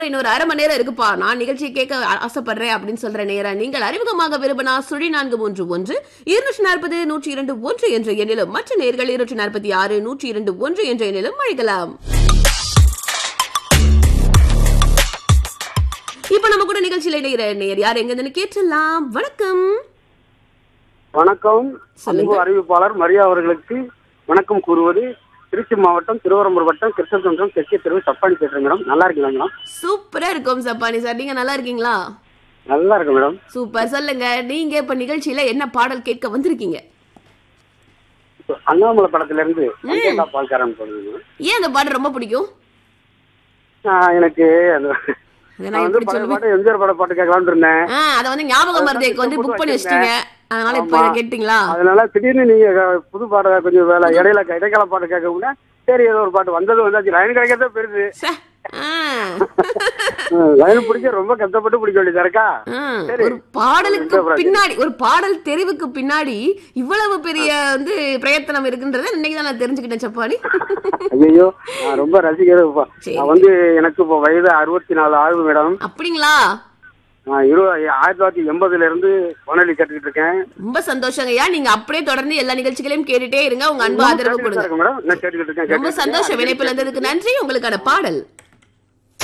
இன்னொரு அரை மணி நேரம் இருக்குப்பா நான் நிகழ்ச்சியை கேட்க ஆ- ஆசைப்படுறேன் அப்படின்னு சொல்ற நேரம் நீங்கள் அறிமுகமாக விரும்பினா சுழி நான்கு மூன்று ஒன்று இருநூற்றி நாற்பது நூற்றி இரண்டு ஒன்று என்ற எண்ணிலும் மற்ற நேர்கள் இருநூற்றி நாற்பத்தி ஆறு நூற்றி இரண்டு ஒன்று என்ற எண்ணிலும் அழைக்கலாம் இப்ப நம்ம கூட நிகழ்ச்சியில இணைகிற நேர் யார் எங்க கேட்டலாம் வணக்கம் வணக்கம் சொல்லுங்க. அன்பு அறிவிப்பாளர் மரியா அவர்களுக்கு வணக்கம் கூறுவது திருச்சி மாவட்டம் திருவரம்பூர் வட்டம் கிருஷ்ணசந்திரம் தெற்கே தெருவு சப்பானி பேசுறேன் மேடம் நல்லா இருக்கீங்களா மேடம் சூப்பரா இருக்கும் சப்பானி சார் நீங்க நல்லா இருக்கீங்களா நல்லா இருக்கு மேடம் சூப்பர் சொல்லுங்க நீங்க இப்ப நிகழ்ச்சியில என்ன பாடல் கேட்க வந்திருக்கீங்க இப்ப அண்ணாமலை படத்துல இருந்து அங்கேடா பால்காரன் போடுங்க ஏன் அந்த பாடல் ரொம்ப பிடிக்கும் நான் எனக்கு அந்த அதை நான் நான் வந்து எப்படி பழைய சொல்லுவேன் பாட்டு எம்ஜிஆர் பட பாட்டு கேட்கலாம்னு இருந்தேன் ஆ அத வந்து ஞாபகம் மருந்துக்கு வந்து புக் பண்ணி வச்சிட்டீங்க அதனால இப்ப இதை ஆமா. கேட்டீங்களா அதனால திடீர்னு நீங்க க- புது பாட கொஞ்சம் வேலை இடையில இடைக்கால பாட்டு கேட்க கூட சரி ஏதோ ஒரு பாட்டு வந்தது வந்தாச்சு லைன் கிடைக்கிறதே பெருசு ச்சே. ஆ. லைன் பிடிக்க ரொம்ப கஷ்டப்பட்டு பிடிக்க வேண்டியதா இருக்கா ஆ. சரி. ஒரு பாடலுக்கு இந்த பிரச்சனை. பின்னாடி ஒரு பாடல் தெரிவுக்கு பின்னாடி இவ்வளவு பெரிய வந்து பிரயத்தனம் இருக்குன்றத இன்னைக்கு தான் நான் தெரிஞ்சுக்கிட்டேன் சப்பானி ஐயோ நான் ரொம்ப ரசிகர் சரி. நான் வந்து எனக்கு இப்போ வயது அறுபத்தி நாலு ஆகுது மேடம் அப்படிங்களா நான் இரு ஆயிரத்தி தொள்ளாயிரத்தி எண்பதுல இருந்து வானொலி கேட்டுக்கிட்டு இருக்கேன் ரொம்ப சந்தோஷங்கய்யா நீங்க அப்படியே தொடர்ந்து எல்லா நிகழ்ச்சிகளையும் கேட்டுட்டே இருங்க உங்க அன்பு ஆதரவு கேட்டுக்கிட்டு கொடுங்க தான் இருக்கேன் மேடம் நான் கேட்டுக்கிட்டு இருக்கேன் ரொம்ப கேட்டுக்கிட்டு சந்தோஷம் இருக்கேன். இணைப்புல இருந்ததுக்கு நன்றி உங்களுக்கான பாடல்